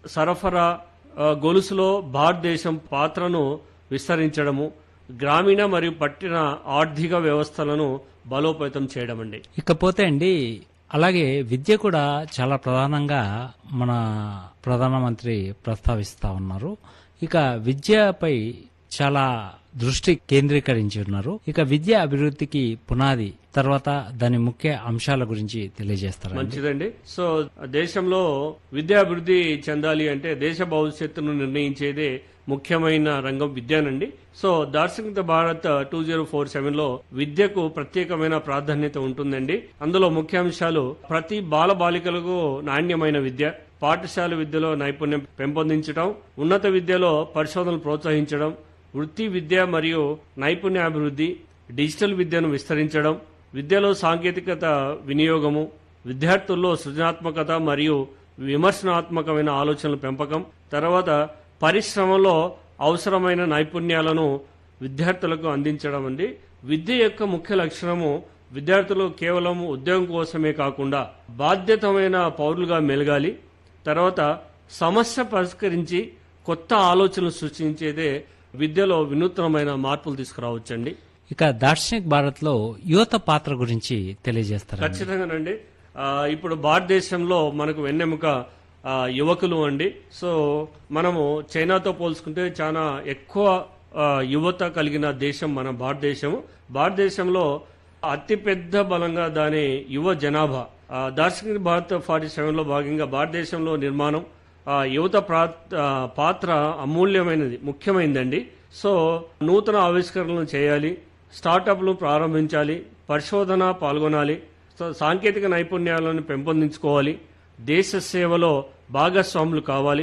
సరఫరా ఆ, గొలుసులో భారతదేశం పాత్రను విస్తరించడము గ్రామీణ మరియు పట్టణ ఆర్థిక వ్యవస్థలను బలోపేతం చేయడం అండి ఇకపోతే అండి అలాగే విద్య కూడా చాలా ప్రధానంగా మన ప్రధానమంత్రి ప్రస్తావిస్తా ఉన్నారు ఇక విద్యపై చాలా దృష్టి కేంద్రీకరించి ఉన్నారు ఇక విద్య అభివృద్ధికి పునాది తర్వాత దాని ముఖ్య అంశాల గురించి తెలియజేస్తారు మంచిదండి సో దేశంలో విద్యాభివృద్ధి చెందాలి అంటే దేశ భవిష్యత్తును నిర్ణయించేదే ముఖ్యమైన రంగం విద్యానండి సో దార్శనిక Bharat two zero four seven లో విద్యకు ప్రత్యేకమైన ప్రాధాన్యత ఉంటుందండి అందులో ముఖ్యాంశాలు ప్రతి బాల బాలికలకు నాణ్యమైన విద్య పాఠశాల విద్యలో నైపుణ్యం పెంపొందించడం ఉన్నత విద్యలో పరిశోధనలు ప్రోత్సహించడం వృత్తి విద్య మరియు నైపుణ్యాభివృద్ధి డిజిటల్ విద్యను విస్తరించడం విద్యలో సాంకేతికత వినియోగము విద్యార్థుల్లో సృజనాత్మకత మరియు విమర్శనాత్మకమైన ఆలోచనల పెంపకం తర్వాత పరిశ్రమలో అవసరమైన నైపుణ్యాలను విద్యార్థులకు అందించడం అండి విద్య యొక్క ముఖ్య లక్షణము విద్యార్థులు కేవలం ఉద్యోగం కోసమే కాకుండా బాధ్యతమైన పౌరులుగా మెలగాలి తర్వాత సమస్య పరిష్కరించి కొత్త ఆలోచనలు సృష్టించేదే విద్యలో వినూత్నమైన మార్పులు తీసుకురావచ్చండి ఇక దార్శనిక్ భారత్ లో యువత పాత్ర గురించి తెలియజేస్తారు ఖచ్చితంగానండి ఆ, ఇప్పుడు భారతదేశంలో మనకు వెన్నెముక ఆ, యువకులు అండి సో మనము చైనాతో పోల్చుకుంటే చాలా ఎక్కువ ఆ, యువత కలిగిన దేశం మన భారతదేశం భారతదేశంలో అతిపెద్ద బలంగా దాని యువ జనాభా ఆ, దార్శనిక భారత్ ఫార్టీ సెవెన్ లో భాగంగా భారతదేశంలో నిర్మాణం ఆ, యువత ప్రా- ఆ, పాత్ర అమూల్యమైనది ముఖ్యమైనదండి సో నూతన ఆవిష్కరణలు చేయాలి స్టార్టప్లు ప్రారంభించాలి పరిశోధన పాల్గొనాలి సా- సాంకేతిక నైపుణ్యాలను పెంపొందించుకోవాలి దేశ సేవలో భాగస్వాములు కావాలి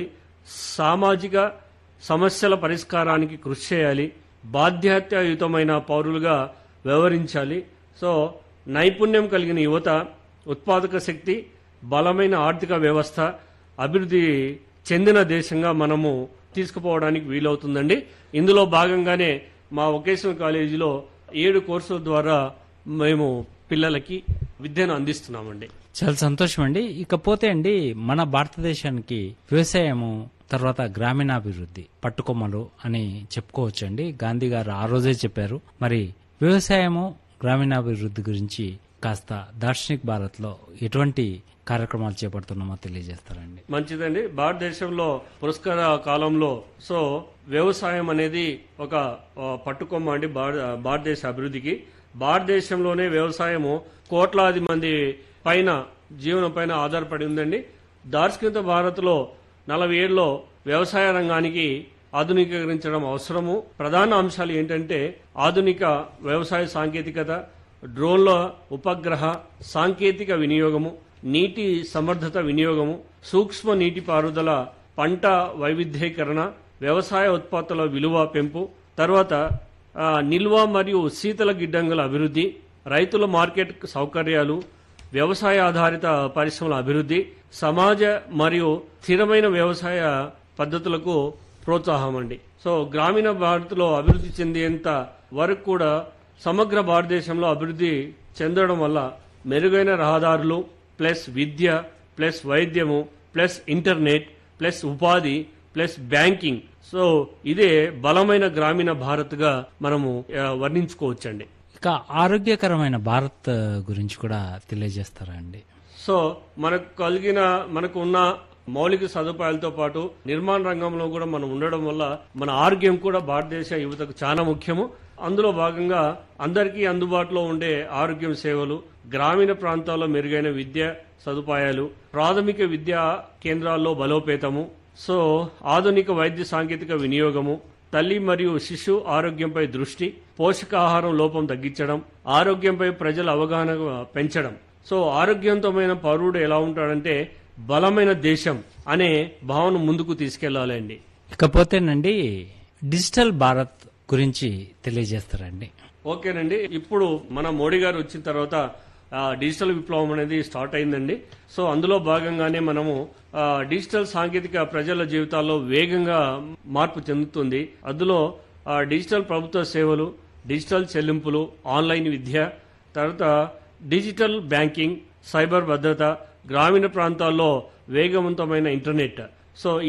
సామాజిక సమస్యల పరిష్కారానికి కృషి చేయాలి బాధ్యతాయుతమైన పౌరులుగా వ్యవహరించాలి సో నైపుణ్యం కలిగిన యువత ఉత్పాదక శక్తి బలమైన ఆర్థిక వ్యవస్థ అభివృద్ధి చెందిన దేశంగా మనము తీసుకుపోవడానికి వీలవుతుందండి ఇందులో భాగంగానే మా వొకేషనల్ కాలేజీలో ఏడు కోర్సుల ద్వారా మేము పిల్లలకి విద్యను అందిస్తున్నామండి చాలా సంతోషం అండి ఇకపోతే అండి మన భారతదేశానికి వ్యవసాయము తర్వాత గ్రామీణాభివృద్ధి పట్టుకొమ్మలు అని చెప్పుకోవచ్చు అండి గాంధీ గారు ఆ రోజే చెప్పారు మరి వ్యవసాయము గ్రామీణాభివృద్ధి గురించి కాస్త దార్శనిక్ భారత్ లో ఎటువంటి కార్యక్రమాలు చేపడుతున్నామో తెలియజేస్తారండి మంచిదండి భారతదేశంలో పురస్కార కాలంలో సో వ్యవసాయం అనేది ఒక ఆ, పట్టుకొమ్మ అండి భార- భారతదేశ అభివృద్ధికి భారతదేశంలోనే వ్యవసాయము కోట్లాది మంది పైన జీవనం పైన ఆధారపడి ఉందండి దార్శనిక భారత్లో నలభై ఏళ్ళలో వ్యవసాయ రంగానికి ఆధునీకరించడం అవసరము ప్రధాన అంశాలు ఏంటంటే ఆధునిక వ్యవసాయ సాంకేతికత డ్రోన్ల ఉపగ్రహ సాంకేతిక వినియోగము నీటి సమర్థత వినియోగము సూక్ష్మ నీటిపారుదల పంట వైవిధ్యీకరణ వ్యవసాయ ఉత్పత్తుల విలువ పెంపు తర్వాత ఆ, నిల్వ మరియు శీతల గిడ్డంగుల అభివృద్ధి రైతుల మార్కెట్ సౌకర్యాలు వ్యవసాయ ఆధారిత పరిశ్రమల అభివృద్ధి సమాజ మరియు స్థిరమైన వ్యవసాయ పద్ధతులకు ప్రోత్సాహం అండి సో గ్రామీణ భారత్లో అభివృద్ధి చెందేంత వరకు కూడా సమగ్ర భారతదేశంలో అభివృద్ధి చెందడం వల్ల మెరుగైన రహదారులు ప్లస్ విద్య ప్లస్ వైద్యము ప్లస్ ఇంటర్నెట్ ప్లస్ ఉపాధి ప్లస్ బ్యాంకింగ్ సో ఇదే బలమైన గ్రామీణ భారత్గా మనము ఆ, వర్ణించుకోవచ్చండి ఇక ఆరోగ్యకరమైన భారత్ గురించి కూడా తెలియజేస్తారా అండి సో మనకు కలిగిన మనకు ఉన్న మౌలిక సదుపాయాలతో పాటు నిర్మాణ రంగంలో కూడా మనం ఉండడం వల్ల మన ఆరోగ్యం కూడా భారతదేశ యువతకు చాలా ముఖ్యము అందులో భాగంగా అందరికీ అందుబాటులో ఉండే ఆరోగ్యం సేవలు గ్రామీణ ప్రాంతాల్లో మెరుగైన విద్య సదుపాయాలు ప్రాథమిక విద్యా కేంద్రాల్లో బలోపేతము సో ఆధునిక వైద్య సాంకేతిక వినియోగము తల్లి మరియు శిశు ఆరోగ్యంపై దృష్టి పోషకాహారం లోపం తగ్గించడం ఆరోగ్యంపై ప్రజల అవగాహన పెంచడం సో ఆరోగ్యవంతమైన పౌరుడు ఎలా ఉంటాడంటే బలమైన దేశం అనే భావన ముందుకు తీసుకెళ్లాలండి ఇకపోతేనండి డిజిటల్ భారత్ గురించి తెలియజేస్తారండి ఓకేనండి ఇప్పుడు మన మోడీ గారు వచ్చిన తర్వాత ఆ, డిజిటల్ విప్లవం అనేది స్టార్ట్ అయిందండి సో అందులో భాగంగానే మనము ఆ, డిజిటల్ సాంకేతిక ప్రజల జీవితాల్లో వేగంగా మార్పు చెందుతుంది అందులో ఆ, డిజిటల్ ప్రభుత్వ సేవలు డిజిటల్ చెల్లింపులు ఆన్లైన్ విద్య తర్వాత డిజిటల్ బ్యాంకింగ్ సైబర్ భద్రత గ్రామీణ ప్రాంతాల్లో వేగవంతమైన ఇంటర్నెట్ సో